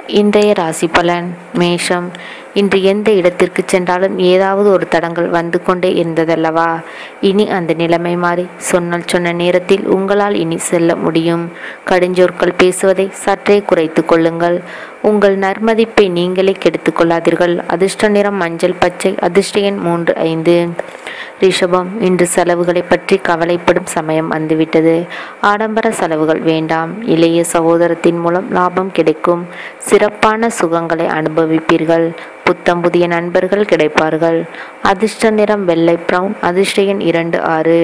இன்றைய ராசி பலன் மேஷம் இன்று எந்த இடத்திற்கு சென்றாலும் ஏதாவது ஒரு தடங்கள் வந்து கொண்டே இருந்ததல்லவா இனி அந்த நிலைமை மாறி சொன்னால் சொன்ன நேரத்தில் உங்களால் இனி செல்ல முடியும் கடுஞ்சொற்கள் பேசுவதை சற்றே குறைத்து கொள்ளுங்கள் உங்கள் நற்மதிப்பை நீங்களே கெடுத்துக் கொள்ளாதீர்கள் அதிர்ஷ்ட நிறம் மஞ்சள் பச்சை அதிர்ஷ்ட எண் மூன்று ஐந்து ரிஷபம் இன்று செலவுகளை பற்றி கவலைப்படும் சமயம் வந்துவிட்டது ஆடம்பர செலவுகள் வேண்டாம் இளைய சகோதரத்தின் மூலம் லாபம் கிடைக்கும் சிறப்பான சுகங்களை அனுபவிப்பீர்கள் புத்தம் புதிய நண்பர்கள் கிடைப்பார்கள் அதிர்ஷ்ட நிறம் வெள்ளை பிரவுன் அதிர்ஷ்ட எண் இரண்டு ஆறு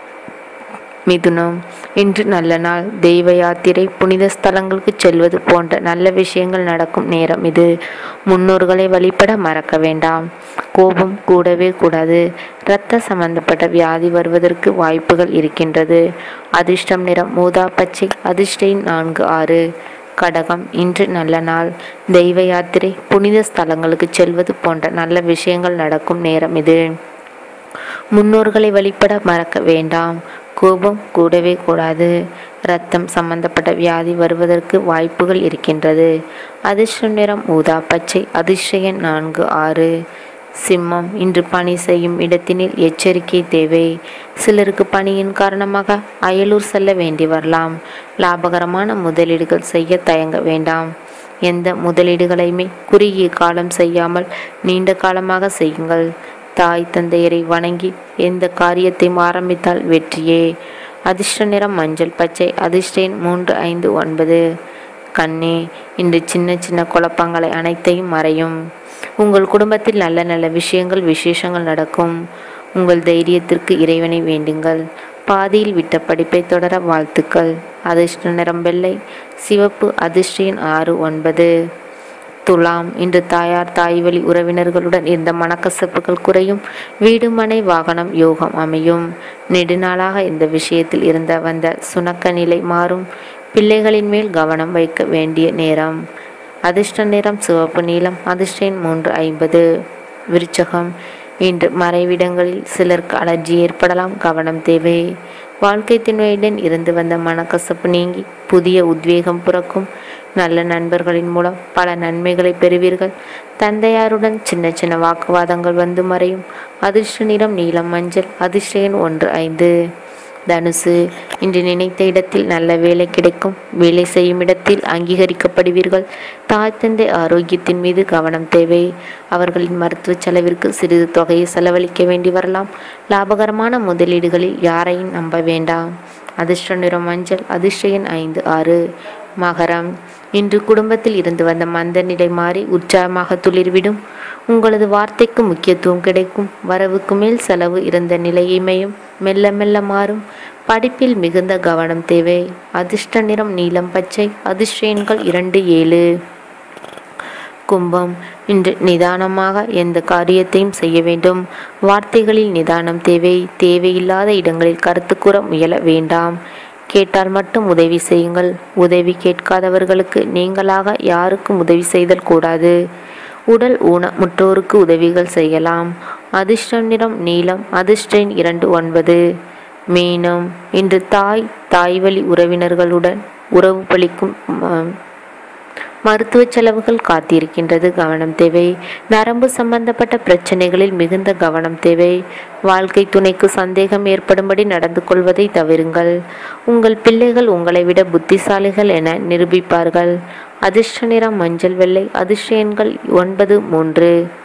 மிதுனம் இன்று நல்ல நாள் தெய்வ யாத்திரை புனித ஸ்தலங்களுக்கு செல்வது போன்ற நல்ல விஷயங்கள் நடக்கும் நேரம் இது முன்னோர்களை வழிபட மறக்க வேண்டாம் கோபம் கூடவே கூடாது இரத்த சம்பந்தப்பட்ட வியாதி வருவதற்கு வாய்ப்புகள் இருக்கின்றது அதிர்ஷ்டம் நிறம் மூதா பச்சை அதிர்ஷ்டம் நான்கு ஆறு கடகம் இன்று நல்ல நாள் தெய்வ யாத்திரை புனித ஸ்தலங்களுக்கு செல்வது போன்ற நல்ல விஷயங்கள் நடக்கும் நேரம் இது முன்னோர்களை வழிபட மறக்க வேண்டாம் கோபம் கூடவே கூடாது இரத்தம் சம்பந்தப்பட்ட வியாதி வருவதற்கு வாய்ப்புகள் இருக்கின்றது அதிர்ஷ்ட நிறம் ஊதா பச்சை அதிர்ஷ்ட எண் நான்கு ஆறு சிம்மம் இன்று பணி செய்யும் இடத்தினில் எச்சரிக்கை தேவை சிலருக்கு பணியின் காரணமாக அயலூர் செல்ல வேண்டி வரலாம் லாபகரமான முதலீடுகள் செய்ய தயங்க வேண்டாம் எந்த முதலீடுகளையுமே குறுகிய காலம் செய்யாமல் நீண்ட காலமாக செய்யுங்கள் தாய் தந்தையரை வணங்கி எந்த காரியத்தையும் ஆரம்பித்தால் வெற்றியே அதிர்ஷ்ட நிறம் மஞ்சள் பச்சை அதிர்ஷ்ட எண் மூன்று ஐந்து ஒன்பது கண்ணே இன்று சின்ன சின்ன குழப்பங்களை அனைத்தையும் மறையும் உங்கள் குடும்பத்தில் நல்ல நல்ல விஷயங்கள் விசேஷங்கள் நடக்கும் உங்கள் தைரியத்திற்கு இறைவனை வேண்டுங்கள் பாதியில் விட்ட படிப்பை தொடர வாழ்த்துக்கள் அதிர்ஷ்ட நிறம் வெள்ளை சிவப்பு அதிர்ஷ்ட எண் ஆறு ஒன்பது துலாம் இன்று தாயார் தாய் வழி உறவினர்களுடன் இருந்த மனக்கசப்புகள் குறையும் வீடு மனை வாகனம் யோகம் அமையும் நெடுநாளாக இந்த விஷயத்தில் இருந்த வந்த சுணக்க நிலை மாறும் பிள்ளைகளின் மேல் கவனம் வைக்க வேண்டிய நேரம் அதிர்ஷ்ட நிறம் சிவப்பு நீளம் அதிர்ஷ்ட எண் மூன்று ஐம்பது விருச்சகம் இன்று மறைவிடங்களில் சிலருக்கு அலர்ஜி ஏற்படலாம் கவனம் தேவை வாழ்க்கை துணையுடன் இருந்து வந்த மனக்கசப்பு நீங்கி புதிய உத்வேகம் பிறக்கும் நல்ல நண்பர்களின் மூலம் பல நன்மைகளை பெறுவீர்கள் தந்தையாருடன் சின்ன சின்ன வாக்குவாதங்கள் வந்து மறையும் அதிர்ஷ்ட நிறம் நீலம் மஞ்சள் அதிர்ஷ்ட எண் ஒன்று ஐந்து தனுசு இன்று நினைத்த இடத்தில் நல்ல வேலை கிடைக்கும் வேலை செய்யும் இடத்தில் அங்கீகரிக்கப்படுவீர்கள் தாய் தந்தை ஆரோக்கியத்தின் மீது கவனம் தேவை அவர்களின் மருத்துவ செலவிற்கு சிறிது தொகையை செலவழிக்க வேண்டி வரலாம் லாபகரமான முதலீடுகளில் யாரையும் நம்ப வேண்டாம் அதிர்ஷ்ட நிறம் மஞ்சள் அதிர்ஷ்ட எண் ஐந்து ஆறு மகரம் இன்று குடும்பத்தில் இருந்து வந்த மந்த நிலை மாறி உற்சாகமாக துளிர்விடும் உங்களது வார்த்தைக்கு முக்கியத்துவம் கிடைக்கும் வரவுக்கு மேல் செலவு இருந்த நிலையைமையும் மெல்ல மெல்ல மாறும் படிப்பில் மிகுந்த கவனம் தேவை அதிர்ஷ்ட நிறம் நீலம் பச்சை அதிர்ஷ்ட எண்கள் இரண்டு ஏழு கும்பம் இன்று நிதானமாக எந்த காரியத்தையும் செய்ய வேண்டும் வார்த்தைகளில் நிதானம் தேவை தேவையில்லாத இடங்களில் கருத்து கூற முயல வேண்டாம் கேட்டால் மட்டும் உதவி செய்யுங்கள் உதவி கேட்காதவர்களுக்கு நீங்களாக யாருக்கும் உதவி செய்தல் கூடாது உடல் ஊனமுற்றோருக்கு உதவிகள் செய்யலாம் அதிர்ஷ்டம் நிறம் நீலம் அதிர்ஷ்டன் இரண்டு ஒன்பது மீனம் இன்று தாய் தாய் வழி உறவினர்களுடன் உறவு பளிக்கும் ம- மருத்துவ செலவுகள் காத்திருக்கின்றது கவனம் தேவை நரம்பு சம்பந்தப்பட்ட பிரச்சனைகளில் மிகுந்த கவனம் தேவை வாழ்க்கை துணைக்கு சந்தேகம் ஏற்படும்படி நடந்து கொள்வதை தவிருங்கள் உங்கள் பிள்ளைகள் உங்களை விட புத்திசாலிகள் என நிரூபிப்பார்கள் அதிர்ஷ்ட நிறம் மஞ்சள் வெள்ளை அதிர்ஷ்ட எண்கள் ஒன்பது மூன்று